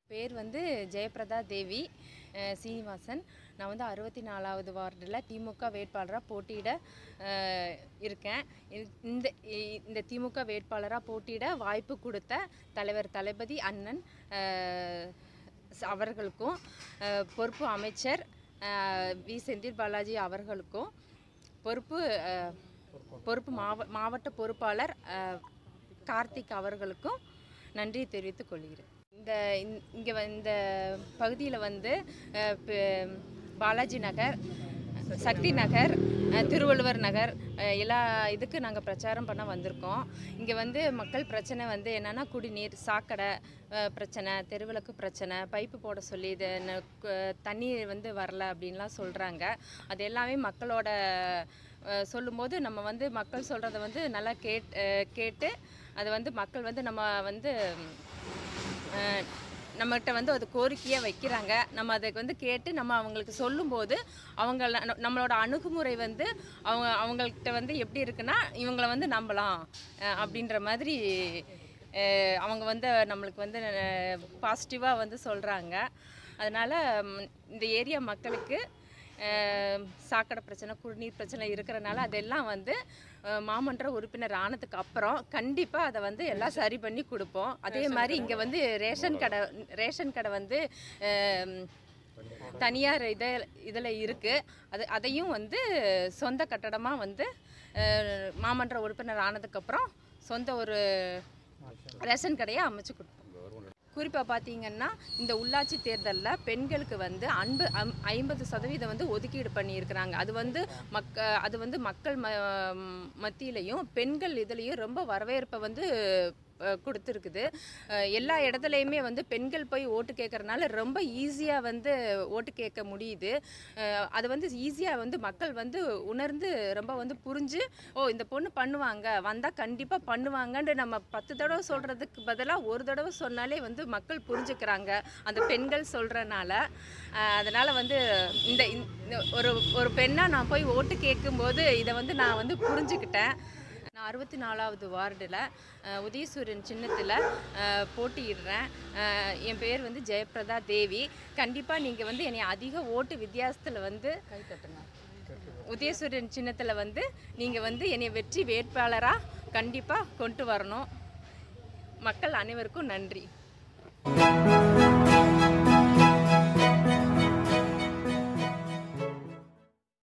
பேர் வந்து ஜெயபிரதா தேவி அஹ் சீனிவாசன் நான் வந்து அறுபத்தி நாலாவது வார்டில் திமுக வேட்பாளராக போட்டியிட அஹ், இருக்கேன் இது- இந்த இ- இந்த திமுக வேட்பாளராக போட்டியிட வாய்ப்பு கொடுத்த தலைவர் தளபதி அண்ணன் அஹ், ச- அவர்களுக்கும் அஹ், பொறுப்பு அமைச்சர் அஹ், வி செந்தில் பாலாஜி அவர்களுக்கும் பொறுப்பு அஹ், பொறுப்பு மாவ மாவட்ட பொறுப்பாளர் அஹ், கார்த்திக் அவர்களுக்கும் நன்றி தெரிவித்துக் கொள்கிறேன் இந்த இங்கே இந்த பகுதியில் வந்து அஹ், ப- பாலாஜி நகர் சக்தி நகர் அஹ், திருவள்ளுவர் நகர் அஹ், எல்லா இதுக்கு நாங்கள் பிரச்சாரம் பண்ண வந்திருக்கோம் இங்கே வந்து மக்கள் பிரச்சனை வந்து என்னென்னா குடிநீர் சாக்கடை அஹ், பிரச்சனை தெருவிளக்கு பிரச்சனை பைப்பு போட சொல்லி இது ந- கு- தண்ணீர் வந்து வரல அப்படின்லாம் சொல்கிறாங்க அது எல்லாமே மக்களோட அஹ், சொல்லும்போது நம்ம வந்து மக்கள் சொல்கிறத வந்து நல்லா கேட் அஹ், கேட்டு அதை வந்து மக்கள் வந்து நம்ம வந்து அஹ், நம்மகிட்ட வந்து அது கோரிக்கையாக வைக்கிறாங்க நம்ம அதுக்கு வந்து கேட்டு நம்ம அவங்களுக்கு சொல்லும்போது அவங்க நம்மளோட அணுகுமுறை வந்து அவங்க அவங்கள்ட்ட வந்து எப்படி இருக்குன்னா இவங்கள வந்து நம்பலாம் அஹ், அப்படின்ற மாதிரி அஹ், அவங்க வந்து நம்மளுக்கு வந்து பாசிட்டிவாக வந்து சொல்கிறாங்க அதனால் இந்த ஏரியா மக்களுக்கு அஹ், சாக்கடை பிரச்சனை குடிநீர் பிரச்சனை இருக்கிறனால அதெல்லாம் வந்து அஹ், மாமன்ற உறுப்பினர் ஆனதுக்கு அப்புறம் கண்டிப்பாக அதை வந்து எல்லாம் சரி பண்ணி கொடுப்போம் அதே மாதிரி இங்கே வந்து ரேஷன் கடை ரேஷன் கடை வந்து அஹ், தனியார் இத இதில் இருக்குது அது அதையும் வந்து சொந்த கட்டடமாக வந்து அஹ், மாமன்ற உறுப்பினர் ஆனதுக்கப்புறம் சொந்த ஒரு ரேஷன் கடையை அமைச்சு கொடுப்போம் குறிப்பாக பார்த்தீங்கன்னா இந்த உள்ளாட்சி தேர்தலில் பெண்களுக்கு வந்து அன்பு அம் ஐம்பது சதவீதம் வந்து ஒதுக்கீடு பண்ணியிருக்கிறாங்க அது வந்து மக்க அது வந்து மக்கள் ம மத்தியிலையும் பெண்கள் இதுலேயும் ரொம்ப வரவேற்பை வந்து அஹ், கொடுத்துருக்குது அஹ், எல்லா இடத்துலையுமே வந்து பெண்கள் போய் ஓட்டு கேட்கறனால ரொம்ப ஈஸியாக வந்து ஓட்டு கேட்க முடியுது அஹ், அது வந்து ஈஸியாக வந்து மக்கள் வந்து உணர்ந்து ரொம்ப வந்து புரிஞ்சு ஓ இந்த பொண்ணு பண்ணுவாங்க வந்தால் கண்டிப்பாக பண்ணுவாங்கன்னு நம்ம பத்து தடவை சொல்கிறதுக்கு பதிலாக ஒரு தடவை சொன்னாலே வந்து மக்கள் புரிஞ்சுக்கிறாங்க அந்த பெண்கள் சொல்கிறனால அதனால் வந்து இந்த இந்த ஒரு ஒரு பெண்ணாக நான் போய் ஓட்டு கேட்கும்போது இதை வந்து நான் வந்து புரிஞ்சுக்கிட்டேன் நான் அறுபத்தி நாலாவது வார்டில் உதயசூரியன் சின்னத்தில் போட்டியிடுறேன் அஹ், என் பேர் வந்து ஜெயபிரதா தேவி கண்டிப்பாக நீங்கள் வந்து என்னை அதிக ஓட்டு வித்தியாசத்தில் வந்து உதயசூரியன் சின்னத்தில் வந்து நீங்கள் வந்து என்னை வெற்றி வேட்பாளராக கண்டிப்பாக கொண்டு வரணும் மக்கள் அனைவருக்கும் நன்றி